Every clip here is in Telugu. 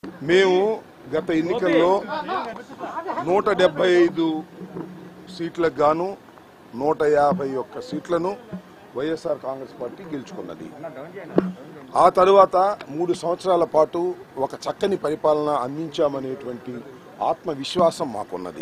మేము గత ఎన్నికల్లో నూట డెబ్బై ఐదు సీట్లకు గాను నూట యాభై ఒక్క సీట్లను వైఎస్ఆర్ కాంగ్రెస్ పార్టీ గెలుచుకున్నది ఆ తరువాత మూడు సంవత్సరాల పాటు ఒక చక్కని పరిపాలన అందించామనేటువంటి ఆత్మవిశ్వాసం మాకున్నది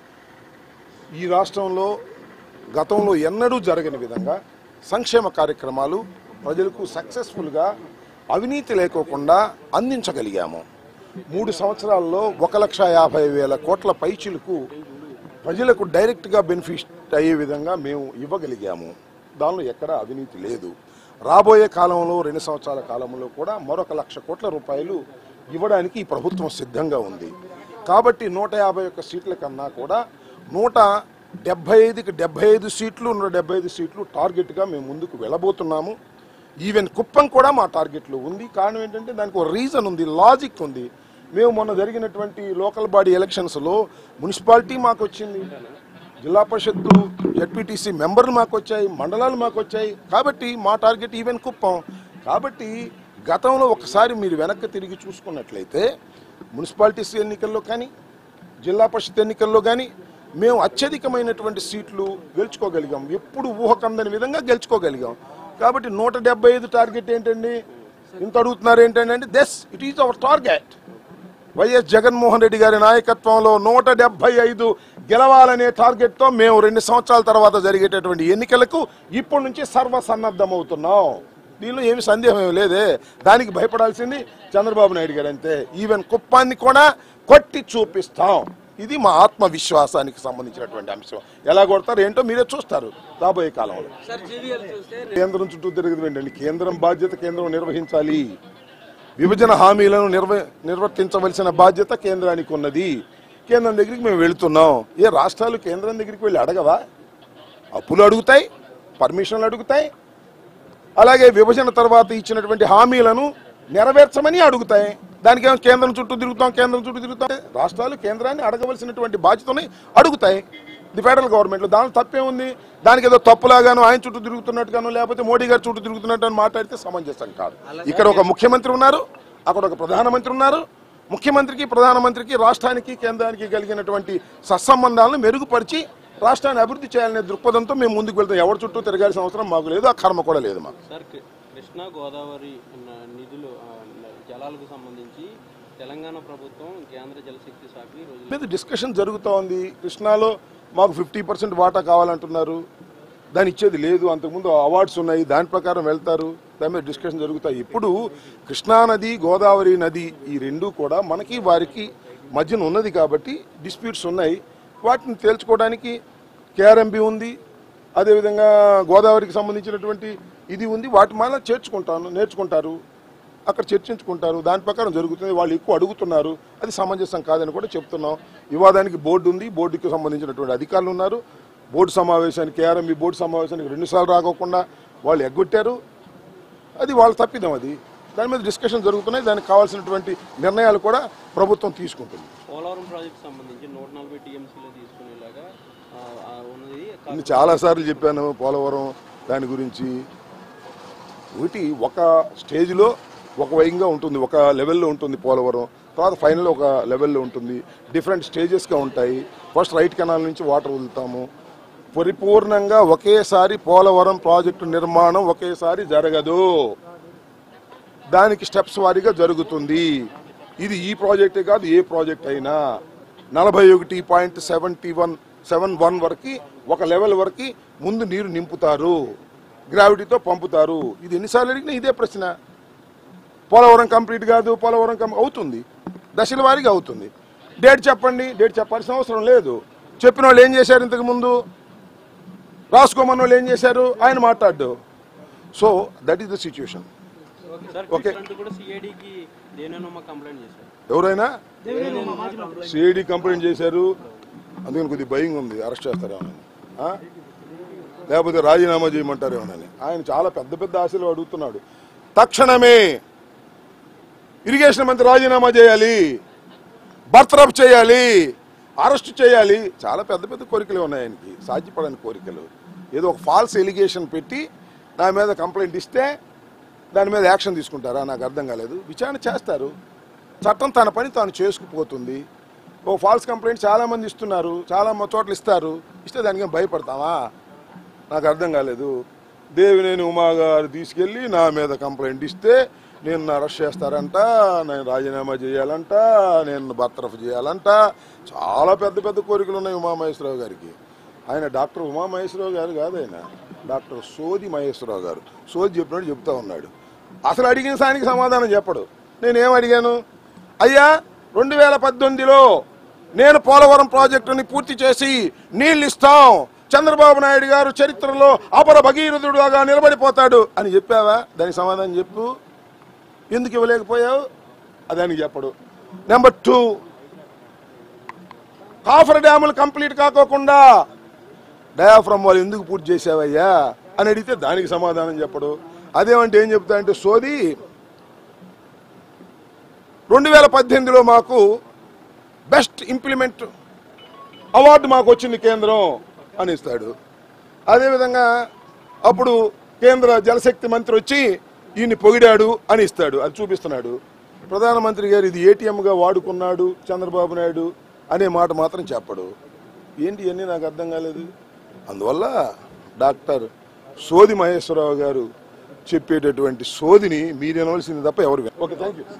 ఈ రాష్ట్రంలో గతంలో ఎన్నడూ జరగని విధంగా సంక్షేమ కార్యక్రమాలు ప్రజలకు సక్సెస్ఫుల్గా అవినీతి లేకోకుండా అందించగలిగాము మూడు సంవత్సరాల్లో ఒక లక్ష యాభై వేల కోట్ల పైచిలకు ప్రజలకు డైరెక్ట్గా బెనిఫిట్ అయ్యే విధంగా మేము ఇవ్వగలిగాము దానిలో ఎక్కడ అవినీతి లేదు రాబోయే కాలంలో రెండు సంవత్సరాల కాలంలో కూడా మరొక లక్ష కోట్ల రూపాయలు ఇవ్వడానికి ఈ ప్రభుత్వం సిద్ధంగా ఉంది కాబట్టి నూట యాభై ఒక్క సీట్ల కన్నా కూడా నూట డెబ్బై ఐదుకి డెబ్బై ఐదు సీట్లు నూట డెబ్బై ఐదు సీట్లు టార్గెట్గా మేము ముందుకు వెళ్ళబోతున్నాము ఈవెన్ కుప్పం కూడా మా టార్గెట్లో ఉంది కారణం ఏంటంటే దానికి ఒక రీజన్ ఉంది లాజిక్ ఉంది మేము మొన్న జరిగినటువంటి లోకల్ బాడీ ఎలక్షన్స్లో మున్సిపాలిటీ మాకు వచ్చింది జిల్లా పరిషత్తు జడ్పీటీసీ మెంబర్లు మాకు వచ్చాయి మండలాలు మాకు వచ్చాయి కాబట్టి మా టార్గెట్ ఈవెన్ కుప్పం కాబట్టి గతంలో ఒకసారి మీరు వెనక్కి తిరిగి చూసుకున్నట్లయితే మున్సిపాలిటీస్ ఎన్నికల్లో కానీ జిల్లా పరిషత్ ఎన్నికల్లో కానీ మేము అత్యధికమైనటువంటి సీట్లు గెలుచుకోగలిగాం ఎప్పుడు ఊహకందని విధంగా గెలుచుకోగలిగాం కాబట్టి నూట డెబ్బై ఐదు టార్గెట్ ఏంటండి ఇంత అడుగుతున్నారు ఏంటంటే అంటే this it is our target YS Jaganmohan Reddy గారి నాయకత్వంలో నూట డెబ్బై ఐదు గెలవాలనే టార్గెట్తో మేము రెండు సంవత్సరాల తర్వాత జరిగేటటువంటి ఎన్నికలకు ఇప్పటి నుంచి సర్వసన్నద్ధమవుతున్నాం దీనిలో ఏమి సందేహం ఏమీ లేదే దానికి భయపడాల్సింది చంద్రబాబు నాయుడు గారు అంతే ఈవెన్ కుప్పాన్ని కూడా కొట్టి చూపిస్తాం ఇది మా ఆత్మవిశ్వాసానికి సంబంధించినటువంటి అంశం ఎలా కొడతారు ఏంటో మీరే చూస్తారు రాబోయే కాలంలో సార్ జీవీఎల్ చూస్తే కేంద్రం చుట్టూ తిరగదు ఏంటండి కేంద్రం బాధ్యత కేంద్రం నిర్వహించాలి విభజన హామీలను నిర్వ నిర్వర్తించవలసిన బాధ్యత కేంద్రానికి ఉన్నది కేంద్రం దగ్గరికి మేము వెళుతున్నాం ఏ రాష్ట్రాలు కేంద్రం దగ్గరికి వెళ్ళి అడగవా అప్పులు అడుగుతాయి పర్మిషన్లు అడుగుతాయి అలాగే విభజన తర్వాత ఇచ్చినటువంటి హామీలను నెరవేర్చమని అడుగుతాయి దానికి ఏమో కేంద్రం చుట్టూ తిరుగుతాం కేంద్రం చుట్టూ తిరుగుతాం రాష్ట్రాలు కేంద్రాన్ని అడగవలసినటువంటి బాధ్యతని అడుగుతాయి ది ఫెడరల్ గవర్నమెంట్ దానిలో తప్పే ఉంది దానికి ఏదో తప్పులాగాను ఆయన చుట్టూ తిరుగుతున్నట్టుగాను లేకపోతే మోడీ గారు చుట్టూ తిరుగుతున్నట్టు అని మాట్లాడితే సమంజసం కాదు ఇక్కడ ఒక ముఖ్యమంత్రి ఉన్నారు అక్కడ ఒక ప్రధానమంత్రి ఉన్నారు ముఖ్యమంత్రికి ప్రధానమంత్రికి రాష్ట్రానికి కేంద్రానికి కలిగినటువంటి సత్సంబంధాలను మెరుగుపరిచి రాష్ట్రాన్ని అభివృద్ధి చేయాలనే దృక్పథంతో మేము ముందుకు వెళ్తాం ఎవరి చుట్టూ తిరగాల్సిన అవసరం మాకు లేదు ఆ కర్మ కూడా లేదు మాకు సార్ కృ- కృష్ణా గోదావరి న- నిధులు ఆ, న- జలాలకు సంబంధించి తెలంగాణ ప్రభుత్వం కేంద్ర జలశక్తి శాఖ ఈ రోజు మీద డిస్కషన్ జరుగుతూ ఉంది కృష్ణాలో మాకు ఫిఫ్టీ పర్సెంట్ వాటా కావాలంటున్నారు దాని ఇచ్చేది లేదు అంతకుముందు అవార్డ్స్ ఉన్నాయి దాని ప్రకారం వెళ్తారు దాని మీద డిస్కషన్ జరుగుతాయి ఇప్పుడు కృష్ణా నది గోదావరి నది ఈ రెండు కూడా మనకి వారికి మధ్యన ఉన్నది కాబట్టి డిస్ప్యూట్స్ ఉన్నాయి వాటిని తేల్చుకోవడానికి కేఆర్ఎంబి ఉంది అదేవిధంగా గోదావరికి సంబంధించినటువంటి ఇది ఉంది వాటి మన చేర్చుకుంటాను నేర్చుకుంటారు అక్కడ చర్చించుకుంటారు దాని ప్రకారం జరుగుతుంది వాళ్ళు ఎక్కువ అడుగుతున్నారు అది సమంజసం కాదని కూడా చెప్తున్నాం వివాదానికి బోర్డు ఉంది బోర్డుకి సంబంధించినటువంటి అధికారులు ఉన్నారు బోర్డు సమావేశానికి కేఆర్ఎంబి బోర్డు సమావేశానికి రెండుసార్లు రాకోకుండా వాళ్ళు ఎగ్గొట్టారు అది వాళ్ళ తప్పిదం అది దాని మీద డిస్కషన్ జరుగుతున్నాయి దానికి కావాల్సినటువంటి నిర్ణయాలు కూడా ప్రభుత్వం తీసుకుంటుంది పోలవరం ప్రాజెక్ట్ సంబంధించి నూట నలభై టీఎంసీలో తీసుకునేలాగా ఆ, ఆ, ఉన్నది నేను చాలాసార్లు చెప్పాను పోలవరం దాని గురించి ఒకటి ఒక స్టేజ్లో ఒక వైంగా ఉంటుంది ఒక లెవెల్లో ఉంటుంది పోలవరం తర్వాత ఫైనల్ ఒక లెవెల్లో ఉంటుంది డిఫరెంట్ స్టేజెస్గా ఉంటాయి ఫస్ట్ రైట్ కెనాల్ నుంచి వాటర్ వదులుతాము పరిపూర్ణంగా ఒకేసారి పోలవరం ప్రాజెక్టు నిర్మాణం ఒకేసారి జరగదు దానికి స్టెప్స్ వారీగా జరుగుతుంది ఇది ఈ ప్రాజెక్టే కాదు ఏ ప్రాజెక్ట్ అయినా నలభై ఒకటి point seventy one seven one వరకు ఒక లెవెల్ వరకు ముందు నీరు నింపుతారు గ్రావిటీతో పంపుతారు ఇది ఎన్నిసార్లు అడిగినా ఇదే ప్రశ్న పోలవరం కంప్లీట్ కాదు పోలవరం కం అవుతుంది దశల వారీగా అవుతుంది డేట్ చెప్పండి డేట్ చెప్పాల్సిన అవసరం లేదు చెప్పిన వాళ్ళు ఏం చేశారు ఇంతకు ముందు రాసుకోమన్న వాళ్ళు ఏం చేశారు ఆయన మాట్లాడు so that is the situation sir okay. Krishna కూడా సిఐడికి దేనేనమ్మ కంప్లైంట్ చేశారు ఎవరైనా సిఐడి కంప్లైంట్ చేశారు అందుకని కొద్దిగా భయంగా ఉంది అరెస్ట్ చేస్తారేమోనని ఆ? లేకపోతే రాజీనామా చేయమంటారేమోనని ఆయన చాలా పెద్ద పెద్ద ఆశలు అడుగుతున్నాడు తక్షణమే ఇరిగేషన్ మంత్రి రాజీనామా చేయాలి బర్తరఫ్ చేయాలి అరెస్ట్ చేయాలి చాలా పెద్ద పెద్ద కోరికలు ఉన్నాయి ఆయనకి సాధ్యపడని కోరికలు ఏదో ఒక ఫాల్స్ ఎలిగేషన్ పెట్టి నా మీద కంప్లైంట్ ఇస్తే దాని మీద యాక్షన్ తీసుకుంటారా నాకు అర్థం కాలేదు విచారణ చేస్తారు చట్టం తన పని తాను చేసుకుపోతుంది ఓ ఫాల్స్ కంప్లైంట్ చాలా మంది ఇస్తున్నారు చాలా మ- చోట్ల ఇస్తారు ఇస్తే దానికి ఏం భయపడతావా నాకు అర్థం కాలేదు దేవినేని ఉమా గారు తీసుకెళ్ళి నా మీద కంప్లైంట్ ఇస్తే నేను అరెస్ట్ చేస్తారంట నేను రాజీనామా చేయాలంట నేను బర్తరఫ్ చేయాలంట చాలా పెద్ద పెద్ద కోరికలు ఉన్నాయి ఉమామహేశ్వరరావు గారికి ఆయన డాక్టర్ ఉమామహేశ్వరరావు గారు కాదు ఆయన డాక్టర్ సోది మహేశ్వరరావు గారు సోది చెప్పినట్టు చెప్తా ఉన్నాడు అసలు అడిగిన సానికి సమాధానం చెప్పడు నేనేం అడిగాను అయ్యా రెండు వేల పద్దెనిమిదిలో నేను పోలవరం ప్రాజెక్టుని పూర్తి చేసి నీళ్ళు ఇస్తాం చంద్రబాబు నాయుడు గారు చరిత్రలో అపర భగీరథుడుగా నిలబడిపోతాడు అని చెప్పావా దానికి సమాధానం చెప్పు ఎందుకు ఇవ్వలేకపోయావు అదానికి చెప్పడు నెంబర్ టూ కాఫర్ డ్యాములు కంప్లీట్ కాకోకుండా డయాఫ్రమ్ వాళ్ళు ఎందుకు పూర్తి చేసావయ్యా అని అడిగితే దానికి సమాధానం చెప్పడు అదేమంటే ఏం చెప్తా అంటే సోది రెండు వేల పద్దెనిమిదిలో మాకు బెస్ట్ ఇంప్లిమెంట్ అవార్డు మాకు వచ్చింది కేంద్రం అని ఇస్తాడు అదేవిధంగా అప్పుడు కేంద్ర జలశక్తి మంత్రి వచ్చి ఈయన్ని పొగిడాడు అని ఇస్తాడు అది చూపిస్తున్నాడు ప్రధానమంత్రి గారు ఇది ఏటీఎంగా వాడుకున్నాడు చంద్రబాబు నాయుడు అనే మాట మాత్రం చెప్పడు ఏంటి ఇవన్నీ నాకు అర్థం కాలేదు అందువల్ల డాక్టర్ సోది మహేశ్వరరావు గారు చెప్పేటటువంటి సోదిని మీరు వినవలసింది తప్ప ఎవరు వినరు. Okay thank you